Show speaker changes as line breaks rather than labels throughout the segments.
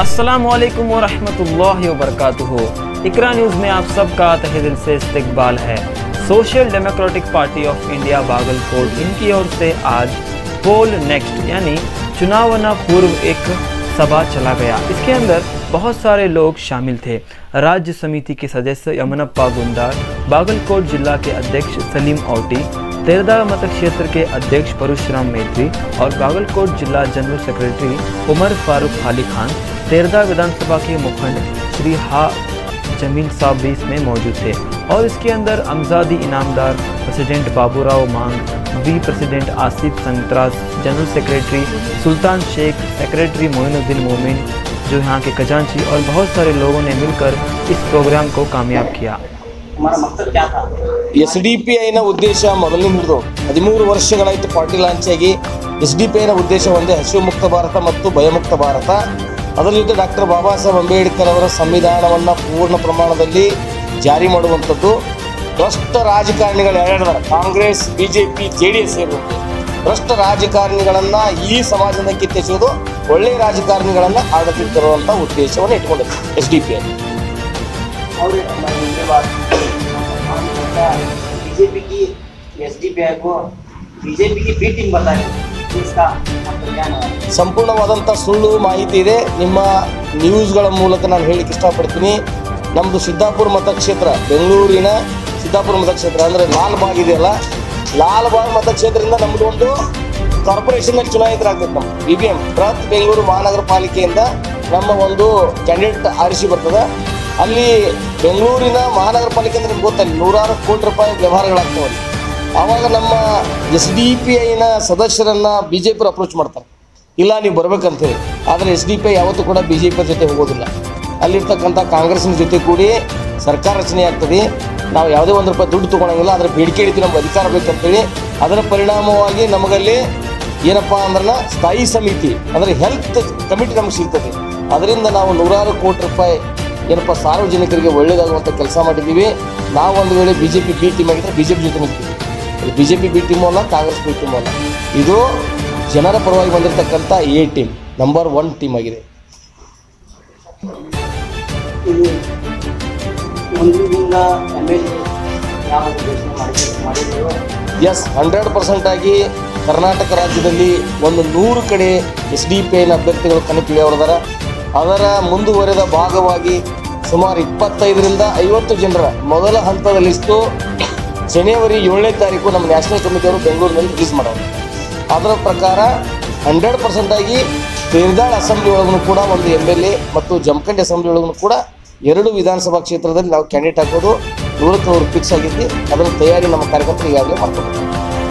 अस्सलाम वालेकुम वरहमतुल्लाहि वबरकातुहू इकरा न्यूज़ में आप सबका तहे दिल से इस्तकबाल है social democratic party of India Bagalkot इनकी ओर से आज पोल नेक्स्ट यानी चुनावना पूर्व एक सभा चला गया इसके अंदर बहुत सारे लोग शामिल थे राज्य समिति के सदस्य यमनप्पा गुंडार बागलकोट जिला के अध्यक्ष सलीम औटी तेरदा मत क्षेत्र के अध्यक्ष परशुराम मैत्री और बागलकोट जिला जनरल सेक्रेटरी उमर फारूक अली खान तेरदा विधानसभा के मुखंड श्री हा जमील साहब भी इसमें मौजूद थे और इसके अंदर अमजादी इनामदार प्रेसिडेंट बाबूराव मांग vice president Asif Santraj general secretary Sultan Shaikh secretary Moinuddin Momin जो यहाँ के खजांची और बहुत सारे लोगों ने मिलकर इस प्रोग्राम को कामयाब किया
हमारा मकसद क्या था
ಎಸ್ ಡಿ ಪಿ ಐನ ಉದ್ದೇಶ ಮೊದಲಿನಿಂದಲೂ ಹದಿಮೂರು ವರ್ಷಗಳಾಯಿತು ಪಾರ್ಟಿ ಲಾಂಚ್ ಆಗಿ ಎಸ್ ಡಿ ಪಿ ಐನ ಉದ್ದೇಶ ಒಂದೇ ಹಸಿವು ಮುಕ್ತ ಭಾರತ ಮತ್ತು ಭಯಮುಕ್ತ ಭಾರತ ಅದರ ಜೊತೆ ಡಾಕ್ಟರ್ ಬಾಬಾ ಸಾಹೇಬ್ ಅಂಬೇಡ್ಕರ್ ಅವರ ಸಂವಿಧಾನವನ್ನು ಪೂರ್ಣ ಪ್ರಮಾಣದಲ್ಲಿ ಜಾರಿ ಮಾಡುವಂಥದ್ದು ಭ್ರಷ್ಟ ರಾಜಕಾರಣಿಗಳು ಎರಡರ Congress B J P J D S ಸೇರಿದಂತೆ ಭ್ರಷ್ಟ ರಾಜಕಾರಣಿಗಳನ್ನು ಈ ಸಮಾಜದಿಂದ ಕಿತ್ತೆಸೋದು ಒಳ್ಳೆಯ ರಾಜಕಾರಣಿಗಳನ್ನು ಆಡಳಿತ ತರುವಂಥ ಉದ್ದೇಶವನ್ನು ಇಟ್ಕೊಂಡಿದೆ ಎಸ್ ಡಿ ಪಿ ಐ
और हमारे उनके बाद बीजेपी की एस डी पी आई को बीजेपी की बी टीम बताई इसका आपको ज्ञान है
ಸಂಪೂರ್ಣವಾದಂಥ ಸುಳ್ಳು ಮಾಹಿತಿ ಇದೆ ನಿಮ್ಮ ನ್ಯೂಸ್ಗಳ ಮೂಲಕ ನಾನು ಹೇಳಿಕ್ಕೆ ಇಷ್ಟಪಡ್ತೀನಿ ನಮ್ಮದು ಸಿದ್ದಾಪುರ ಮತಕ್ಷೇತ್ರ ಬೆಂಗಳೂರಿನ ಸಿದ್ದಾಪುರ ಮತಕ್ಷೇತ್ರ ಅಂದರೆ ಲಾಲ್ಬಾಗ್ ಇದೆಯಲ್ಲ ಲಾಲ್ಬಾಗ್ ಮತಕ್ಷೇತ್ರದಿಂದ ನಮ್ಮದು ಒಂದು ಕಾರ್ಪೊರೇಷನ್ನಲ್ಲಿ ಚುನಾಯಿತರಾಗ್ತದೆ ನಮ್ಮ ಬಿ ಬಿ ಎಂ ಬೃಹತ್ ಬೆಂಗಳೂರು ಮಹಾನಗರ ಪಾಲಿಕೆಯಿಂದ ನಮ್ಮ ಒಂದು ಕ್ಯಾಂಡಿಡೇಟ್ ಆರಿಸಿ ಬರ್ತದೆ ಅಲ್ಲಿ ಬೆಂಗಳೂರಿನ ಮಹಾನಗರ ಪಾಲಿಕೆ ಅಂದ್ರೆ ನಿಮ್ಗೆ ಗೊತ್ತಲ್ಲ ನೂರಾರು ಕೋಟಿ ರೂಪಾಯಿ ವ್ಯವಹಾರಗಳಾಗ್ತವೆ ಅಲ್ಲಿ. ಆವಾಗ ನಮ್ಮ ಎಸ್ ಡಿ ಪಿ ಐನ ಸದಸ್ಯರನ್ನ ಬಿ ಜೆ ಪಿ ಅಪ್ರೋಚ್ ಮಾಡ್ತಾರೆ ಇಲ್ಲ ನೀವು ಬರ್ಬೇಕಂತೇಳಿ ಆದರೆ ಎಸ್ ಡಿ ಪಿ ಐ ಯಾವತ್ತೂ ಕೂಡ ಬಿ ಜೆ ಪಿ ಜೊತೆ ಹೋಗೋದಿಲ್ಲ ಅಲ್ಲಿರ್ತಕ್ಕಂಥ ಕಾಂಗ್ರೆಸ್ನ ಜೊತೆ ಕೂಡಿ ಸರ್ಕಾರ ರಚನೆ ಆಗ್ತದೆ ನಾವು ಯಾವುದೇ ಒಂದು ರೂಪಾಯಿ ದುಡ್ಡು ತೊಗೊಳಂಗಿಲ್ಲ ಅದರ ಬೇಡಿಕೆ ಇಡ್ತೀವಿ ನಮ್ಗೆ ಅಧಿಕಾರ ಬೇಕಂತೇಳಿ ಅದರ ಪರಿಣಾಮವಾಗಿ ನಮಗಲ್ಲಿ ಏನಪ್ಪ ಅಂದ್ರೆ ಸ್ಥಾಯಿ ಸಮಿತಿ ಅಂದರೆ ಹೆಲ್ತ್ ಕಮಿಟಿ ನಮ್ಗೆ ಸಿಗ್ತದೆ ಅದರಿಂದ ನಾವು ನೂರಾರು ಕೋಟಿ ರೂಪಾಯಿ ಏನಪ್ಪ ಸಾರ್ವಜನಿಕರಿಗೆ ಒಳ್ಳೇದಾಗುವಂಥ ಕೆಲಸ ಮಾಡಿದ್ದೀವಿ ನಾವು ಒಂದು ವೇಳೆ B J P B team ಆಗಿದ್ರೆ ಬಿ ಜೆ ಪಿ ಜೊತೆ ನಿಲ್ತೀವಿ B J P B team ಅಲ್ಲ ಕಾಂಗ್ರೆಸ್ ಬಿ ಟೀಮು ಅಲ್ಲ ಇದು ಜನರ ಪರವಾಗಿ ಬಂದಿರತಕ್ಕಂಥ A team number one team ಆಗಿದೆ
ಇದು ಮುಂದಿನಿಂದ ಎಮ್ ಎಲ್ ಎ ಯಾವ ಘೋಷಣೆ ಮಾಡಿ ಮಾಡಿದೆಯೋ
ಎಸ್ ಹಂಡ್ರೆಡ್ ಪರ್ಸೆಂಟ್ ಆಗಿ ಕರ್ನಾಟಕ ರಾಜ್ಯದಲ್ಲಿ ಒಂದು ನೂರು ಕಡೆ ಎಸ್ ಡಿ ಪಿ ಐನ ಅಭ್ಯರ್ಥಿಗಳು ಕಣಕ್ಕಿಳಿಯವರದಾರ ಅದರ ಮುಂದುವರೆದ ಭಾಗವಾಗಿ ಸುಮಾರು ಇಪ್ಪತ್ತೈದರಿಂದ ಐವತ್ತು ಜನರ ಮೊದಲ ಹಂತದ ಲಿಸ್ಟು ಜನವರಿ ಏಳನೇ ತಾರೀಕು ನಮ್ಮ ನ್ಯಾಷನಲ್ ಕಮಿಟಿಯವರು ಬೆಂಗಳೂರಿನಲ್ಲಿ ರಿಲೀಸ್ ಮಾಡೋರು ಅದರ ಪ್ರಕಾರ ಹಂಡ್ರೆಡ್ ಪರ್ಸೆಂಟ್ ಆಗಿ ತೇರ್ದಾಳ್ ಅಸೆಂಬ್ಲಿ ಒಳಗೂ ಕೂಡ ಒಂದು ಎಮ್ ಎಲ್ ಎ ಮತ್ತು ಜಮಖಂಡಿ ಅಸೆಂಬ್ಲಿ ಒಳಗೂ ಕೂಡ ಎರಡು ವಿಧಾನಸಭಾ ಕ್ಷೇತ್ರದಲ್ಲಿ ನಾವು ಕ್ಯಾಂಡಿಡೇಟ್ ಹಾಕೋದು ನೂರಕ್ಕೆ ನೂರು ಫಿಕ್ಸ್ ಆಗಿದ್ದು ಅದರ ತಯಾರಿ ನಮ್ಮ ಕಾರ್ಯಕರ್ತರು ಈಗಾಗಲೇ ಮಾಡ್ಕೊಂಡಿದ್ದೀವಿ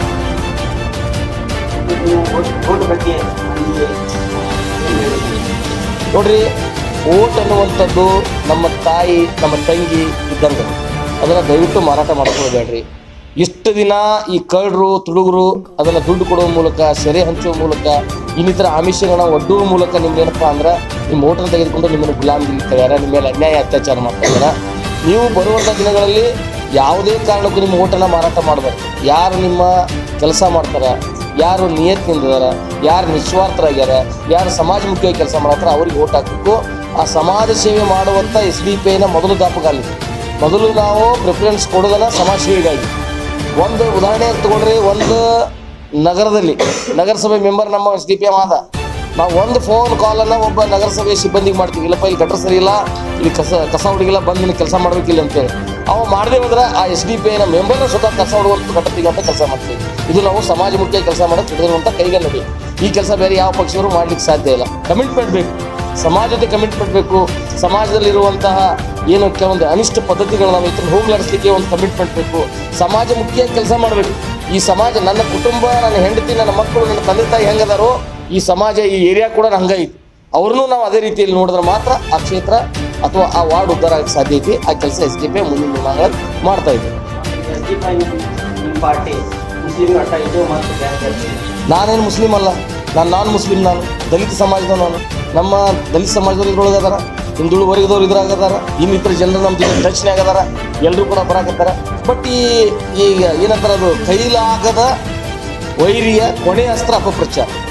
ಇದು ಓಟ್ ಓಟ್ ಬಗ್ಗೆ ನಮಗೆ ಏನ್ ಹೇಳೋದು?
ನೋಡ್ರಿ ಓಟ್ ಅನ್ನುವಂಥದ್ದು ನಮ್ಮ ತಾಯಿ ನಮ್ಮ ತಂಗಿ ಇದ್ದಂಗೆ ಅದನ್ನು ದಯವಿಟ್ಟು ಮಾರಾಟ ಮಾಡ್ಕೊಳ್ಬೇಡ್ರಿ ಇಷ್ಟು ದಿನ ಈ ಕಳ್ಳರು ತುಡುಗರು ಅದನ್ನು ದುಡ್ಡು ಕೊಡುವ ಮೂಲಕ ಸೆರೆ ಹಂಚುವ ಮೂಲಕ ಇನ್ನಿತರ ಆಮಿಷಗಳನ್ನ ಒಡ್ಡುವ ಮೂಲಕ ನಿಮ್ಗೆ ಏನಪ್ಪ ಅಂದ್ರೆ ನಿಮ್ಮ ಓಟನ್ನು ತೆಗೆದುಕೊಂಡು ನಿಮ್ಮನ್ನು ಗುಲಾಮಗಿರಿ ತಯಾರ ನಿಮ್ಮ ಮೇಲೆ ಅನ್ಯಾಯ ಅತ್ಯಾಚಾರ ಮಾಡ್ತಾ ಇದ್ದಾರೆ ನೀವು ಬರುವಂಥ ದಿನಗಳಲ್ಲಿ ಯಾವುದೇ ಕಾರಣಕ್ಕೂ ನಿಮ್ಮ ಓಟನ್ನು ಮಾರಾಟ ಮಾಡಬಾರ್ದು ಯಾರು ನಿಮ್ಮ ಕೆಲಸ ಮಾಡ್ತಾರ ಯಾರು ನಿಯತ್ನಿಂದಾರ ಯಾರು ನಿಸ್ವಾರ್ಥರಾಗ್ಯಾರ ಯಾರು ಸಮಾಜಮುಖಿಯಾಗಿ ಕೆಲಸ ಮಾಡತ್ತಾರ ಅವ್ರಿಗೆ ಓಟ್ ಹಾಕಬೇಕು ಆ ಸಮಾಜ ಸೇವೆ ಮಾಡುವಂಥ ಎಸ್ ಡಿ ಪಿ ಐನ ಮೊದಲು ದಾಪಗಾಲಿ ಮೊದಲು ನಾವು ಪ್ರಿಫರೆನ್ಸ್ ಕೊಡೋದನ್ನ ಸಮಾಜ ಸೇವೆಗಾಗಿ ಒಂದು ಉದಾಹರಣೆ ತಗೊಂಡ್ರೆ ಒಂದು ನಗರದಲ್ಲಿ ನಗರಸಭೆ ಮೆಂಬರ್ ನಮ್ಮ ಎಸ್ ಡಿ ಪಿ ಎಮ್ ಆದ ನಾವು ಒಂದು ಫೋನ್ ಕಾಲನ್ನು ಒಬ್ಬ ನಗರಸಭೆ ಸಿಬ್ಬಂದಿಗೆ ಮಾಡ್ತೀವಿ ಇಲ್ಲಪ್ಪ ಇಲ್ಲಿ ಗಟ್ರ ಸರಿ ಇಲ್ಲ ಇಲ್ಲಿ ಕಸ ಕಸ ಹುಡುಗಿಲ್ಲ ಬಂದು ನಿನಗೆ ಕೆಲಸ ಮಾಡ್ಬೇಕಿಲ್ಲ ಅಂತೇಳಿ ಅವ ಮಾಡದೆ ಹೋದ್ರೆ ಆ ಎಸ್ ಡಿ ಪಿ ಐನ ಮೆಂಬರ್ನ ಸ್ವತಃ ಕಸ ಹುಡುಗುವಂಥ ಘಟತಿಗೆ ಅಂತ ಕೆಲಸ ಮಾಡ್ತೀವಿ ಇದು ನಾವು ಸಮಾಜ ಮುಖ್ಯ ಕೆಲಸ ಮಾಡೋದು ಹಿಡಿದಿರುವಂಥ ಕೈಗನ್ನಡಿ ಈ ಕೆಲಸ ಬೇರೆ ಯಾವ ಪಕ್ಷವರು ಮಾಡ್ಲಿಕ್ಕೆ ಸಾಧ್ಯ ಇಲ್ಲ ಕಮಿಟ್ಮೆಂಟ್ ಬೇಕು ಸಮಾಜದ ಕಮಿಟ್ಮೆಂಟ್ ಬೇಕು ಸಮಾಜದಲ್ಲಿರುವಂತಹ ಏನು ಕೆಲವೊಂದು ಅನಿಷ್ಟ ಪದ್ಧತಿಗಳು ನಾವು ಇದನ್ನು ಹೋಗ್ಲಾಡಿಸ್ಲಿಕ್ಕೆ ಒಂದು ಕಮಿಟ್ಮೆಂಟ್ ಬೇಕು ಸಮಾಜ ಮುಖ್ಯ ಕೆಲಸ ಮಾಡಬೇಕು ಈ ಸಮಾಜ ನನ್ನ ಕುಟುಂಬ ನನ್ನ ಹೆಂಡತಿ ನನ್ನ ಮಕ್ಕಳು ನನ್ನ ತಂದೆ ತಾಯಿ ಹೆಂಗದಾರೋ ಈ ಸಮಾಜ ಈ ಏರಿಯಾ ಕೂಡ ಹಂಗೈತಿ ಅವ್ರನ್ನೂ ನಾವು ಅದೇ ರೀತಿಯಲ್ಲಿ ನೋಡಿದ್ರೆ ಮಾತ್ರ ಆ ಕ್ಷೇತ್ರ ಅಥವಾ ಆ ವಾರ್ಡ್ ಉದ್ಧಾರ ಆಗಕ್ಕೆ ಸಾಧ್ಯ ಐತಿ ಆ ಕೆಲಸ ಎಸ್ ಡಿ ಪಿ ಮುಂದಿನ ದಿನಗಳಲ್ಲಿ ಮಾಡ್ತಾ ಇದ್ದೀವಿ
ಎಸ್ ಡಿ ಪಿ ಐ ನಿಮ್ಮ ಪಾರ್ಟಿ ಮುಸ್ಲಿಂ ಅಟ್ಟ ಇದು ಮತ್ತು ಬೇರೆ
ನಾನೇನು ಮುಸ್ಲಿಂ ಅಲ್ಲ ನಾನು ನಾನ್ ಮುಸ್ಲಿಂ ನಾನು ದಲಿತ ಸಮಾಜದ ನಾನು ನಮ್ಮ ದಲಿತ ಸಮಾಜದವ್ರು ಇದ್ರೊಳಗೆ ಅದಾರ ಹಿಂದುಳು ವರ್ಗದವ್ರು ಇದ್ರಾಗ ಅದಾರ ಇನ್ನಿತರ ಜನರು ನಮ್ಮ ಜೊತೆ ಟಚ್ನ್ಯಾಗ ಅದಾರ ಎಲ್ಲರೂ ಕೂಡ ಬರಾಕತ್ತಾರ ಬಟ್ ಈ ಈಗ ಏನಂತಾರ ಅದು ಕೈಲಾಗದ ವೈರಿಯ ಕೊನೆಯ ಅಸ್ತ್ರ ಅಪಪ್ರಚಾರ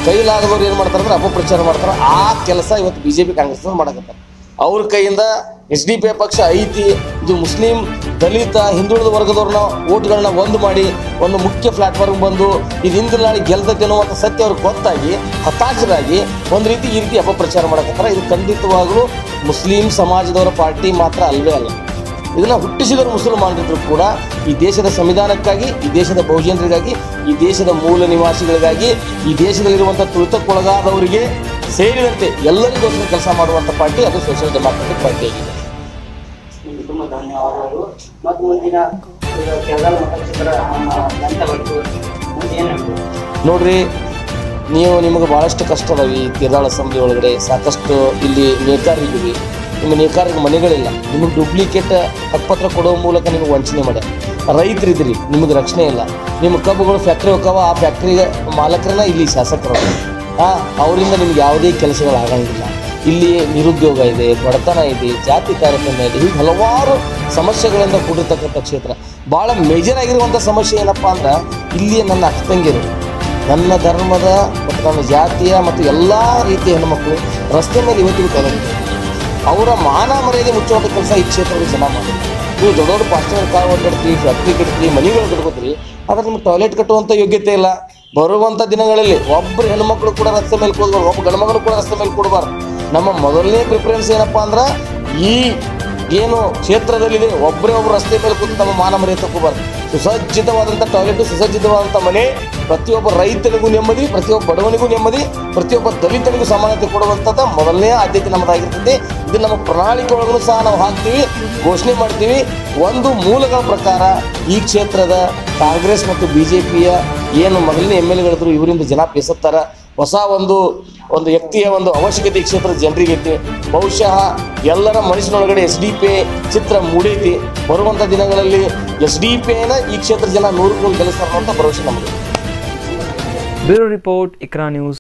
ಕೈಲಾಗದವ್ರು ಏನು ಮಾಡ್ತಾರೆ ಅಂದ್ರೆ ಅಪಪ್ರಚಾರ ಮಾಡ್ತಾರೆ ಆ ಕೆಲಸ ಇವತ್ತು ಬಿ ಜೆ ಪಿ ಕಾಂಗ್ರೆಸ್ ಮಾಡಕತ್ತಾರೆ ಅವ್ರ ಕೈಯಿಂದ ಎಸ್ ಡಿ ಪಿ ಪಕ್ಷ ಐತಿ ಇದು ಮುಸ್ಲಿಂ ದಲಿತ ಹಿಂದುಳಿದ ವರ್ಗದವ್ರನ್ನ ಓಟ್ಗಳನ್ನ ಒಂದು ಮಾಡಿ ಒಂದು ಮುಖ್ಯ ಪ್ಲಾಟ್ಫಾರ್ಮ್ ಬಂದು ಇದು ಹಿಂದಿನ ನಾಳೆ ಗೆಲ್ತೈತೆ ಅನ್ನುವಂಥ ಸತ್ಯ ಅವ್ರಿಗೆ ಗೊತ್ತಾಗಿ ಹತಾಶರಾಗಿ ಒಂದು ರೀತಿ ಈ ರೀತಿ ಅಪಪ್ರಚಾರ ಮಾಡಕತ್ತಾರೆ ಇದು ಖಂಡಿತವಾಗ್ಲೂ ಮುಸ್ಲಿಂ ಸಮಾಜದವರ ಪಾರ್ಟಿ ಮಾತ್ರ ಅಲ್ವೇ ಅಲ್ಲ ಇದನ್ನ ಹುಟ್ಟಿಸಿದವರು ಮುಸಲ್ಮಾನರಿದ್ರು ಕೂಡ ಈ ದೇಶದ ಸಂವಿಧಾನಕ್ಕಾಗಿ ಈ ದೇಶದ ಬಹುಜನರಿಗಾಗಿ ಈ ದೇಶದ ಮೂಲ ನಿವಾಸಿಗಳಿಗಾಗಿ ಈ ದೇಶದಲ್ಲಿರುವಂಥ ತುಳಿತಕ್ಕೊಳಗಾದವರಿಗೆ ಸೇರಿದಂತೆ ಎಲ್ಲರಿಗೋಸ್ಕರ ಕೆಲಸ ಮಾಡುವಂಥ ಪಾರ್ಟಿ ಅದು ಸೋಷಿಯಲ್ ಡೆಮಾಕ್ರೆಟಿಕ್ ಪಾರ್ಟಿ ಆಗಿದೆ
ನಿಮ್ಗೆ ತುಂಬ ಧನ್ಯವಾದಗಳು ಮತ್ತು ಮುಂದಿನ ಈಗ ಕೆಳಗಾಲ ಮತಕ್ಷೇತ್ರ ನಮ್ಮ ಜನತೆ ಬಂತು ಮುಂದೆ ಏನು ಹೇಳ್ಬೋದು
ನೋಡ್ರಿ ನೀವು ನಿಮಗೆ ಭಾಳಷ್ಟು ಕಷ್ಟ ಅದಾವ ಈ ತೀರ್ದಾಳ ಅಸೆಂಬ್ಲಿ ಒಳಗಡೆ ಸಾಕಷ್ಟು ಇಲ್ಲಿ ನೇಕಾರರಿದ್ದೀವಿ ನಿಮ್ಮ ನೇಕಾರರಿಗೆ ಮನೆಗಳಿಲ್ಲ ನಿಮಗೆ ಡೂಪ್ಲಿಕೇಟ್ ಹಕ್ಕುಪತ್ರ ಕೊಡೋ ಮೂಲಕ ನಿಮಗೆ ವಂಚನೆ ಮಾಡ್ಯಾರ ರೈತರಿದ್ದೀರಿ ನಿಮಗೆ ರಕ್ಷಣೆ ಇಲ್ಲ ನಿಮ್ಮ ಕಬ್ಬುಗಳು ಫ್ಯಾಕ್ಟ್ರಿ ಹೋಗ್ತಾವ ಆ ಫ್ಯಾಕ್ಟ್ರಿ ಮಾಲಕರನ್ನ ಇಲ್ಲಿ ಶಾಸಕರು ಆ ಅವರಿಂದ ನಿಮ್ಗೆ ಯಾವುದೇ ಕೆಲಸಗಳು ಆಗಂಗಿಲ್ಲ ಇಲ್ಲಿ ನಿರುದ್ಯೋಗ ಇದೆ ಬಡತನ ಇದೆ ಜಾತಿ ತಾರತಮ್ಯ ಇದೆ ಹೀಗೆ ಹಲವಾರು ಸಮಸ್ಯೆಗಳಿಂದ ಕೂಡಿರ್ತಕ್ಕಂಥ ಕ್ಷೇತ್ರ ಭಾಳ ಮೇಜರ್ ಆಗಿರುವಂಥ ಸಮಸ್ಯೆ ಏನಪ್ಪ ಅಂದ್ರೆ ಇಲ್ಲಿ ನನ್ನ ಅಕ್ಕ ತಂಗಿರು ನನ್ನ ಧರ್ಮದ ಮತ್ತು ನನ್ನ ಜಾತಿಯ ಮತ್ತು ಎಲ್ಲ ರೀತಿಯ ಹೆಣ್ಮಕ್ಳು ರಸ್ತೆ ಮೇಲೆ ಇವತ್ತಿಗೂ ತೊಲಗಿದೆ ಅವರ ಮಾನ ಮರ್ಯಾದೆ ಮುಚ್ಚುವಂಥ ಕೆಲಸ ಈ ಕ್ಷೇತ್ರದ ಜನ ಮಾಡಿ ನೀವು ದೊಡ್ಡ ದೊಡ್ಡ ಪಾಸ್ಟರ್ ಕಾರ್ ಕಟ್ತೀವಿ ಫ್ಯಾಕ್ಟ್ರಿ ಕಟ್ತೀವಿ ಮನೆಗಳು ಕಟ್ಕೋತೀರಿ ಆದ್ರೆ ನಿಮ್ಗೆ ಟಾಯ್ಲೆಟ್ ಕಟ್ಟುವಂಥ ಯೋಗ್ಯತೆ ಇಲ್ಲ ಬರುವಂಥ ದಿನಗಳಲ್ಲಿ ಒಬ್ಬರು ಹೆಣ್ಮಕ್ಳು ಕೂಡ ರಸ್ತೆ ಮೇಲೆ ಕೂಡಬಾರ್ದು ಒಬ್ಬ ಗಂಡ್ಮಗಳು ಕೂಡ ರಸ್ತೆ ಮೇಲೆ ಕೂಡಬಾರ್ದು ನಮ್ಮ ಮೊದಲನೇ ಪ್ರಿಫರೆನ್ಸ್ ಏನಪ್ಪ ಅಂದ್ರೆ ಈ ಏನು ಕ್ಷೇತ್ರದಲ್ಲಿದೆ ಒಬ್ಬರೇ ಒಬ್ಬರು ರಸ್ತೆ ಮೇಲೆ ಕೂತು ತಮ್ಮ ಮಾನ ಮರ್ಯಾದೆ ತಗೋಬಾರ್ದು ಸುಸಜ್ಜಿತವಾದಂಥ ಟಾಯ್ಲೆಟ್ ಸುಸಜ್ಜಿತವಾದಂಥ ಮನೆ ಪ್ರತಿಯೊಬ್ಬ ರೈತನಿಗೂ ನೆಮ್ಮದಿ ಪ್ರತಿಯೊಬ್ಬ ಬಡವನಿಗೂ ನೆಮ್ಮದಿ ಪ್ರತಿಯೊಬ್ಬ ದಲಿತನಿಗೂ ಸಮಾನತೆ ಕೊಡುವಂಥದ್ದು ಮೊದಲನೇ ಆದ್ಯತೆ ನಮ್ಮದಾಗಿರ್ತದೆ ಇದು ನಮ್ಮ ಪ್ರಣಾಳಿಕೆ ಒಳಗೂ ಸಹ ನಾವು ಹಾಕ್ತೀವಿ ಘೋಷಣೆ ಮಾಡ್ತೀವಿ ಒಂದು ಮೂಲಗಳ ಪ್ರಕಾರ ಈ ಕ್ಷೇತ್ರದ ಕಾಂಗ್ರೆಸ್ ಮತ್ತು ಬಿ ಜೆ ಪಿಯ ಏನು ಮೊದಲನೇ ಎಮ್ ಎಲ್ ಎಗಳಿದ್ರು ಇವರಿಂದ ಜನ ಬೇಸತ್ತಾರ ಹೊಸ ಒಂದು ಒಂದು ವ್ಯಕ್ತಿಯ ಒಂದು ಅವಶ್ಯಕತೆ ಈ ಕ್ಷೇತ್ರದ ಜನರಿಗೆ ಐತಿ ಬಹುಶಃ ಎಲ್ಲರ ಮನಸ್ಸಿನೊಳಗಡೆ ಎಸ್ ಡಿ ಪಿ ಚಿತ್ರ ಮೂಡೈತಿ ಬರುವಂಥ ದಿನಗಳಲ್ಲಿ ಎಸ್ ಡಿ ಪಿನ ಈ ಕ್ಷೇತ್ರದ ಜನ ನೂರು ನೂರು ಗೆಲ್ಲಿಸ್ತಾರೆ ಅನ್ನೋಂಥ ಭರವಸೆ ನಮಗೆ
ಬ್ಯೂರೋ ರಿಪೋರ್ಟ್ ಇಕ್ರಾ ನ್ಯೂಸ್